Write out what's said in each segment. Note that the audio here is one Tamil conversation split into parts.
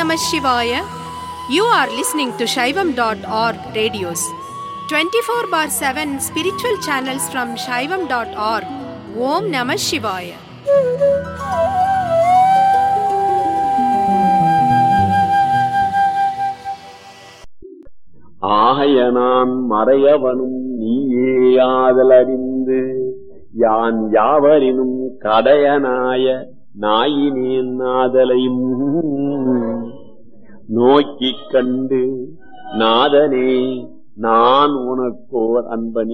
Namah Shivaya. You are listening to Shaivam.org radios. 24 bar 7 spiritual channels from Shaivam.org. Om Namah Shivaya. ஆகைய நான் மறையவனும் நீயேயாதல் அறிந்து யான் யாவரினும் கடையனாய நாயினேன் நாதலையும் நோக்கிக் கண்டு நாதனே நான் உனக்கோர் அன்பன்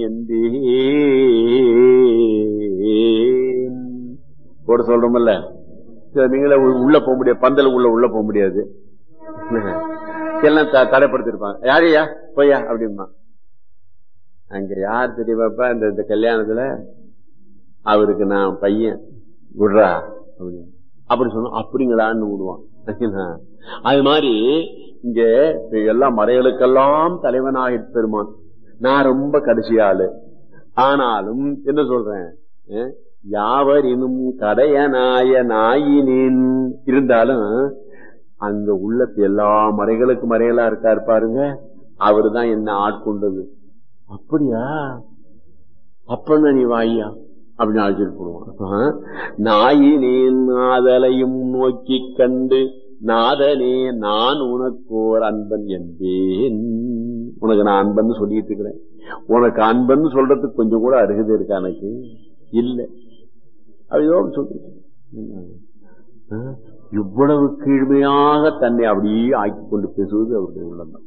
என்பேன் போட சொல்றோம்ல சரி, நீங்களே உள்ள- உள்ள போக முடியாது பந்தல் உள்ள உள்ள போக முடியாது எல்லாம் த- தடைப்படுத்திருப்பாங்க யாரையா போயா அப்படிமா அங்க யார் தெரியுமாப்பா இந்த இந்த கல்யாணத்துல அவருக்கு நான் பையன் விடுறா அப்படின்னு அப்படி சொன்னோம் அப்படிங்களான்னு விடுவான் அது மாதிரி இங்க இப்ப எல்லா மறைகளுக்கெல்லாம் தலைவனாக பெருமான் நான் ரொம்ப கடைசி ஆளு ஆனாலும் என்ன சொல்றேன் அஹ், யாவரினும் கடையனாய நாயினின் இருந்தாலும் அங்க உள்ள எல்லா மறைகளுக்கு மறைகளா இருக்காரு பாருங்க அவருதான் என்ன ஆட்கொண்டது அப்படியா அப்பன்னா நீ வாய்யா அப்படின்னு அழைச்சிட்டு போடுவான் நாயினேன் நாதலையும் நோக்கி கண்டு நாதனே நான் உனக்கோர் அன்பன் என்பேன் உனக்கு நான் அன்பன் சொல்லிட்டு இருக்கிறேன் உனக்கு அன்பன் சொல்றதுக்கு கொஞ்சம் கூட அருகதை இருக்கா எனக்கு இல்ல அப்படியோ சொல்லிட்டு இவ்வளவு கீழ்மையாக தன்னை அப்படியே ஆக்கி கொண்டு பேசுவது அவருடைய உள்ளம்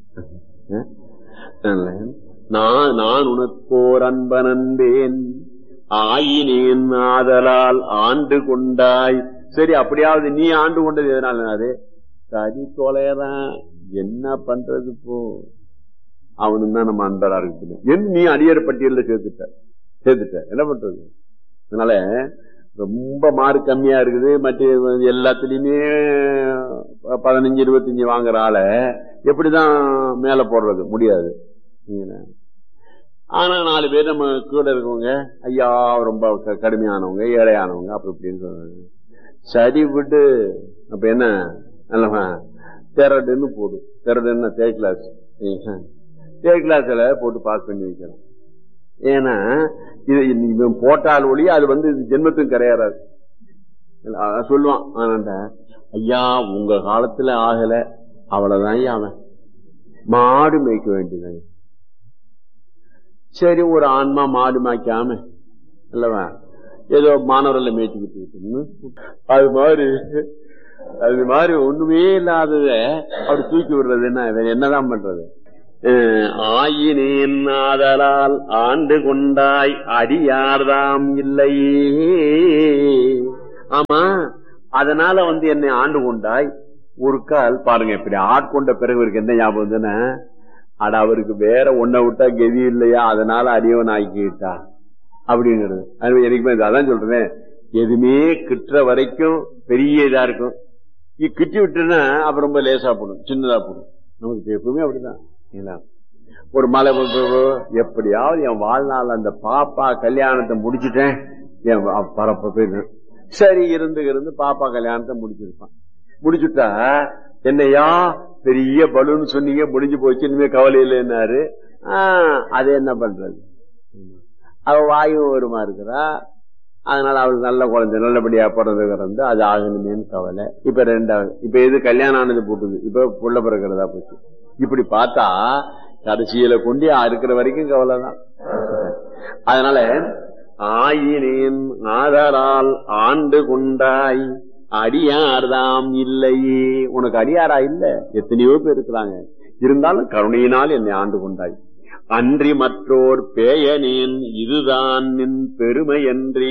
நான் நான் உனக்கோர் அன்பன் அன்பேன் ஆயினேன் ஆதலால் ஆண்டு கொண்டாய் சரி அப்படியாவது நீ ஆண்டு கொண்டது எதனால அது சரி தொலைதான் என்ன பண்றது போ அவனும் தான் நம்ம அன்பரா இருக்கு என் நீ அடியர் பட்டியல்ல சேர்த்துட்ட சேர்த்துட்ட என்ன பண்றது அதனால ரொம்ப மார்க் கம்மியா இருக்குது மற்ற எல்லாத்துலயுமே பதினஞ்சு இருபத்தஞ்சு வாங்குற ஆளை எப்படிதான் மேல போடுறது முடியாது சரிங்களா? ஆனா நாலு பேர் நம்ம கூட இருக்கவங்க ஐயா ரொம்ப க- கடுமையானவங்க ஏழையானவங்க அப்படி இப்படின்னு சொல்றாங்க சரி விட்டு அப்ப என்ன நல்லவா தெரடுன்னு போடு தெரடுன்னு தேர்ட் கிளாஸ் தேர்ட் கிளாஸ்ல போட்டு பாஸ் பண்ணி வைக்கிறோம் ஏன்னா இது இவன் போட்டால் ஒளி அது வந்து இது ஜென்மத்துக்கும் கரையாறாது இல்ல, அவன் சொல்லுவான் ஆனாண்ட ஐயா உங்க காலத்துல ஆகல அவ்வளவுதான் ஐயா அவன் மாடு மேய்க்க வேண்டியது சரி ஒரு ஆன்மா மாடு மேய்க்காம அல்லவா ஏதோ மாணவர்களை மேய்ச்சிக்கிட்டு இருக்குன்னு அது மாதிரி அது மாதிரி ஒண்ணுமே இல்லாதத அப்படி தூக்கி விடுறது என்ன வேற என்னதான் பண்றது அஹ் ஆயினேன் ஆதலால் ஆண்டு கொண்டாய் அடியார்தாம் இல்லையே ஆமா அதனால வந்து என்னை ஆண்டு கொண்டாய் ஒரு கால் பாருங்க இப்படி ஆட்கொண்ட பிறகு இவருக்கு என்ன ஞாபகம் வந்துன்னா அட அவருக்கு வேற ஒன்ன விட்டா கெதி இல்லையா அதனால அடியவன் ஆக்கிட்டா அப்படிங்கிறது அது எனக்குமே இது அதான் சொல்றேன் எதுவுமே கிட்டுற வரைக்கும் பெரிய இதா இருக்கும் இது கிட்டி விட்டுனா அப்ப ரொம்ப லேசா போடும் சின்னதா போடும் நமக்கு எப்பவுமே அப்படிதான் இல்லைங்களா? ஒரு மலை ப- ப- ப- எப்படியாவது என் வாழ்நாள் அந்த பாப்பா கல்யாணத்தை முடிச்சிட்டேன் என் வ- பரப்ப போயிரு சரி இருந்து இருந்து பாப்பா கல்யாணத்தை முடிச்சிருப்பான் முடிச்சுட்டா என்னையா பெரிய பலூன் சொன்னீங்க முடிஞ்சு போச்சு இனிமே கவலை இல்லைன்னாரு ஆஹ் அது என்ன பண்றது அவ வாயும் வருமா இருக்கிறா அதனால அவளுக்கு நல்ல குழந்தை நல்லபடியா பிறந்து பிறந்து அது ஆகணுமேன்னு கவலை இப்ப ரெண்டாவது இப்ப எது கல்யாணம் ஆனது போட்டுது இப்ப புள்ள பிறக்கிறதா போச்சு இப்படி பார்த்தா கடைசியில கொண்டு இருக்கிற வரைக்கும் கவலை தான் அதனால ஆயினேன் ஆதலால் ஆண்டு கொண்டாய் அடியார்தாம் இல்லையே உனக்கு அடியாரா இல்ல எத்தனையோ பேர் இருக்கிறாங்க இருந்தாலும் கருணையினால் என்னை ஆண்டு கொண்டாய் அன்றி மற்றோர் பேயனேன் இதுதான் நின் பெருமை அன்றி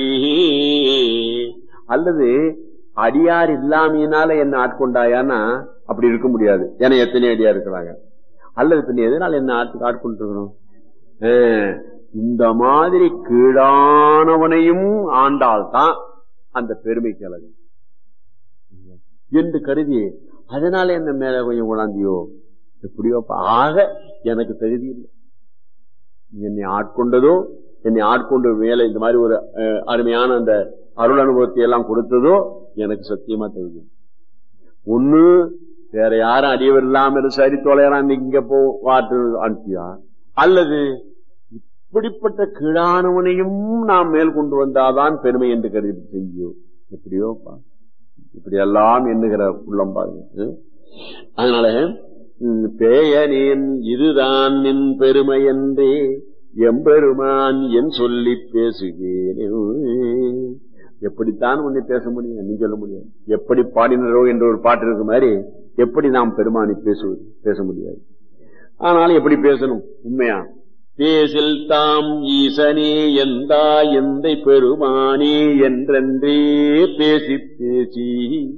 அல்லது அடியார் இல்லாமையினால என்ன ஆட்கொண்டாயான்னா அப்படி இருக்க முடியாது ஏன்னா எத்தனை அடியார் இருக்கிறாங்க அல்லது பின்ன எதனால என்ன ஆட்கு ஆட்கொண்டிருக்கணும் ஆஹ், இந்த மாதிரி கீழானவனையும் ஆண்டால்தான் அந்த பெருமைக்கு அழகு என்று கருதி அதனால என்ன மேல கொஞ்சம் உணர்ந்தியோ எப்படியோ ஆக எனக்கு தகுதி இல்லை என்னை ஆட்கொண்டதோ என்னை ஆட்கொண்டு மேல இந்த மாதிரி ஒரு அஹ், அருமையான அந்த அருள் அனுபவத்தை எல்லாம் கொடுத்ததோ எனக்கு சத்தியமா தெரியும் ஒண்ணு வேற யாரும் அடியவர் இல்லாம இரு, சரி தொலைறான் இன்னைக்கு இங்க போ வாட்டு அனுப்பியா அல்லது இப்படிப்பட்ட கீழானவனையும் நாம் மேல் கொண்டு வந்தாதான் பெருமை என்று கருதி செஞ்சோ எப்படியோ பா இப்படி எல்லாம் எண்ணுகிற உள்ளம் பாருங்க ம். அதனால ம், பேயனேன் இதுதான் நின் பெருமை என்றே எம்பெருமான் என் சொல்லி பேசுகிறேன் எப்படித்தான் உன்னை பேச முடியும் நீ சொல்ல முடியாது எப்படி பாடினரோ என்ற ஒரு பாட்டு இருக்கு மாதிரி எப்படி நாம் பெருமானை பேசுவது பேச முடியாது ஆனாலும் எப்படி பேசணும் உண்மையா பேசில் தாம் ஈசனே எந்தா எந்தை பெருமானே என்றென்றே பேசி பேசி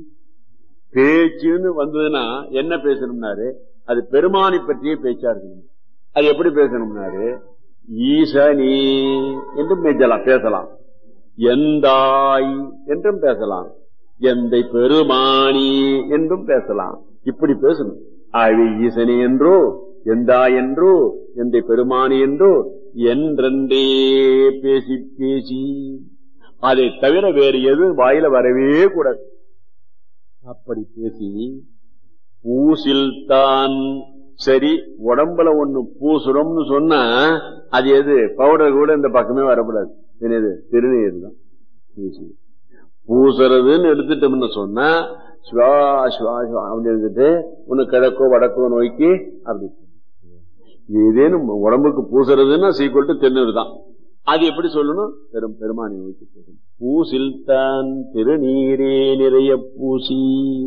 பேச்சுன்னு வந்ததுன்னா என்ன பேசணும்னாரு அது பெருமானை பற்றிய பேச்சா இருக்கணும் அது எப்படி பேசணும்னாரு ஈசனே என்றும் பேசலாம் பேசலாம் எந்தாய் என்றும் பேசலாம் எந்தை பெருமானி என்றும் பேசலாம் இப்படி பேசணும் ஆகவே ஈசனே என்றோ எந்தாய் என்றோ எந்தை பெருமானி என்றோ என்றென்றே பேசி பேசி அதை தவிர வேறு எதுவும் வாயில வரவே கூடாது அப்படி பேசி பூசில் தான் சரி உடம்புல ஒண்ணு பூசுறோம்னு சொன்னா அது எது பவுடர் கூட இந்த பக்கமே வரக்கூடாது என்னது திருநீர் தான் பூசி. பூசுறதுன்னு எடுத்துட்டோம்னு சொன்னா சிவா சிவா சிவா அப்படி எடுத்துட்டு ஒண்ணு கிழக்கோ வடக்கோ நோக்கி அப்படி ஏதேனும் உடம்புக்கு பூசுறதுன்னா சீக்கிரம் திருநீர் தான் அது எப்படி சொல்லணும் பெரும் பெருமானி நோக்கி சொல்லணும். பூசில் தான் திருநீரே நிறைய பூசி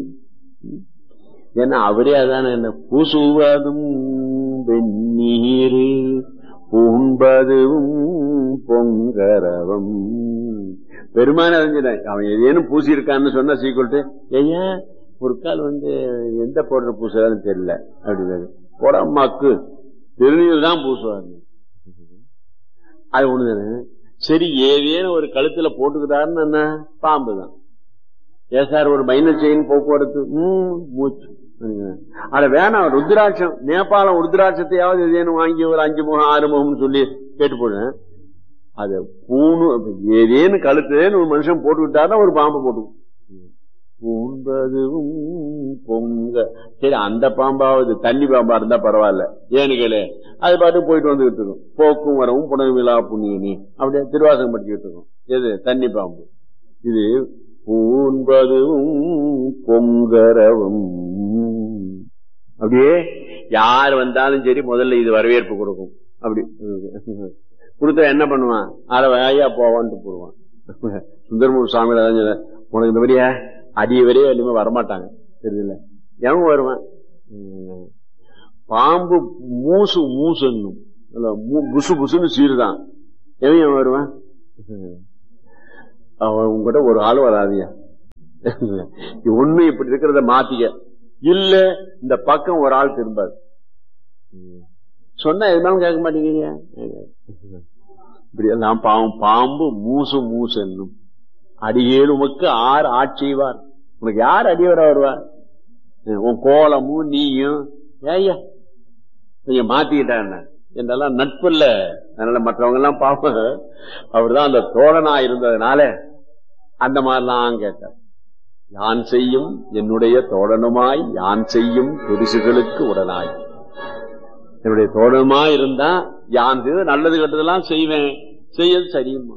ஏன்னா அவரே அதான என்ன பூசுவதும் வெந்நீர் பூண்பதும் பொங்கரவம் பெருமான அறிஞ்சிட்டேன் அவன் ஏதேனும் பூசி இருக்கான்னு சொன்னா சீக்கிரட்டு ஐயா ஒரு கால் வந்து எந்த பவுடர் பூசுறான்னு தெரியல அப்படின்னாரு போடா மக்கு திருநீர் தான் பூசுவாங்க அது ஒண்ணுதானே சரி ஏதேனும் ஒரு கழுத்துல போட்டுக்கிட்டாருன்னு என்ன பாம்பு தான் ஏன் சார் ஒரு மைனர் செயின் போக்குவரத்து ம், மூச்சு அட வேணாம் ருத்ராட்சம் நேபாளம் ருத்ராட்சத்தையாவது ஏதேனும் வாங்கி ஒரு அஞ்சு முகம் ஆறு முகம்னு சொல்லி கேட்டு போடுவேன் அது பூணு ஏதேனும் கழுத்துன்னு ஒரு மனுஷன் போட்டுக்கிட்டாருன்னா ஒரு பாம்பு போட்டுக்கும் பூம்பதும் பொங்க சரி அந்த பாம்பாவது தண்ணி பாம்பா இருந்தா பரவாயில்ல ஏன்னு கேளு அது பாட்டு போயிட்டு வந்துகிட்டு இருக்கும் போக்கும் வரவும் புனகு விழா புண்ணியனி அப்படியே திருவாசகம் படிச்சுக்கிட்டு இருக்கும் எது தண்ணி பாம்பு இது பூன்பதும் பொங்கரவும் அப்படியே யார் வந்தாலும் சரி முதல்ல இது வரவேற்பு கொடுக்கும் அப்படி கொடுத்தா என்ன பண்ணுவான் அரை வாயா போவான்ட்டு போடுவான் சுந்தரமூர் சுவாமியில தான் சொன்னார், உனக்கு இந்த மாதிரியா அடிய வரையே வெளியுமே வரமாட்டாங்க தெரியல எவன் வருவான் உம். பாம்பு மூசு மூசுன்னும் இல்ல, மூ- புசு புசுன்னு சீருதான் எவன் எவன் வருவான் அவன் உங்ககிட்ட ஒரு ஆள் வராதியா ஒண்ணு இப்படி இருக்கிறத மாத்திக்க இல்ல இந்த பக்கம் ஒரு ஆள் திரும்பாது சொன்னா எதுனாலும் கேட்க மாட்டேங்கிறீங்க இப்படி எல்லாம் பாவம் பாம்பு மூசு மூசு என்னும் அடியேன் உமக்கு ஆறு ஆட்சிவார் உனக்கு யார் அடியவரா வருவா உன் கோலமும் நீயும் ஏய்யா நீங்க மாத்திக்கிட்டான் என்றெல்லாம் நட்பு இல்ல அதனால மற்றவங்க எல்லாம் பாப்ப அவர்தான் அந்த தோழனா இருந்ததுனால அந்த மாதிரிலாம் கேட்டார் யான் செய்யும் என்னுடைய தோழனுமாய் யான் செய்யும் பெருசுகளுக்கு உடனாய் என்னுடைய தோழனுமாய் இருந்தா யான் செய்து நல்லது கெட்டதெல்லாம் செய்வேன் செய்யது சரியுமா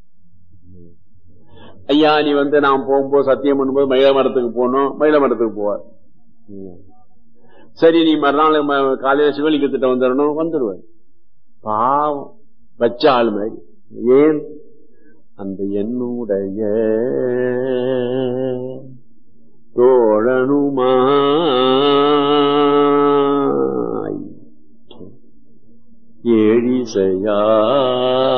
ஐயா நீ வந்து நான் போகும்போது சத்தியம் பண்ணும்போது மயில மரத்துக்கு போகணும் மயில மரத்துக்கு போவார் சரி நீ மறுநாள் ம- காலையில சிவலிங்கத்திட்ட வந்துடணும் வந்துடுவார் பாவம் வச்ச ஆள் மாதிரி ஏன் அந்த என்னுடைய தோழனுமாய் ஏழிசையாய்